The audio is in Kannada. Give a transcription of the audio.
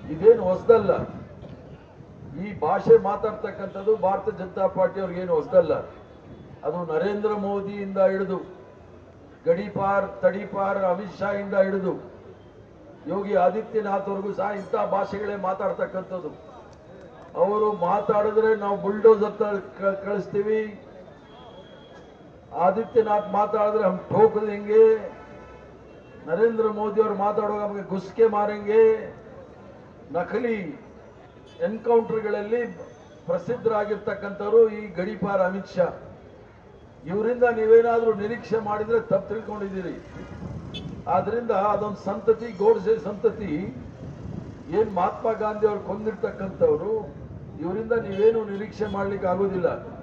ಇದೇನು ಹೊಸದಲ್ಲ ಈ ಭಾಷೆ ಮಾತಾಡ್ತಕ್ಕಂಥದ್ದು ಭಾರತೀಯ ಜನತಾ ಪಾರ್ಟಿ ಅವ್ರಿಗೇನು ಹೊಸದಲ್ಲ ಅದು ನರೇಂದ್ರ ಮೋದಿಯಿಂದ ಹಿಡಿದು ಗಡಿಪಾರ್ ತಡಿಪಾರ್ ಅಮಿತ್ ಶಾ ಇಂದ ಹಿಡಿದು ಯೋಗಿ ಆದಿತ್ಯನಾಥ್ ಅವ್ರಿಗೂ ಸಹ ಇಂಥ ಭಾಷೆಗಳೇ ಮಾತಾಡ್ತಕ್ಕಂಥದ್ದು ಅವರು ಮಾತಾಡಿದ್ರೆ ನಾವು ಬುಲ್ಡೋಸರ್ ಕ- ಕಳಿಸ್ತೀವಿ ಆದಿತ್ಯನಾಥ್ ಮಾತಾಡಿದ್ರೆ ಹಮ್ ಠೋಕ್ ದೇಂಗೆ ನರೇಂದ್ರ ಮೋದಿ ಅವರು ಮಾತಾಡುವಾಗ ನಮಗೆ ಗುಸ್ಕೆ ಮಾರಂಗೆ ನಕಲಿ ಎನ್ಕೌಂಟರ್ಗಳಲ್ಲಿ ಪ್ರಸಿದ್ಧರಾಗಿರ್ತಕ್ಕಂಥವ್ರು ಈ ಗಡಿಪಾರ್ ಅಮಿತ್ ಶಾ ಇವರಿಂದ ನೀವೇನಾದ್ರೂ ನಿರೀಕ್ಷೆ ಮಾಡಿದ್ರೆ ತಪ್ಪು ತಿಳ್ಕೊಂಡಿದ್ದೀರಿ ಆದ್ರಿಂದ ಅದೊಂದು ಸಂತತಿ ಗೋಡ್ಸೆ ಸಂತತಿ ಏನ್ ಮಹಾತ್ಮ ಗಾಂಧಿ ಅವ್ರು ಕೊಂದಿರ್ತಕ್ಕಂಥವ್ರು ಇವರಿಂದ ನೀವೇನು ನಿರೀಕ್ಷೆ ಮಾಡ್ಲಿಕ್ಕೆ ಆಗೋದಿಲ್ಲ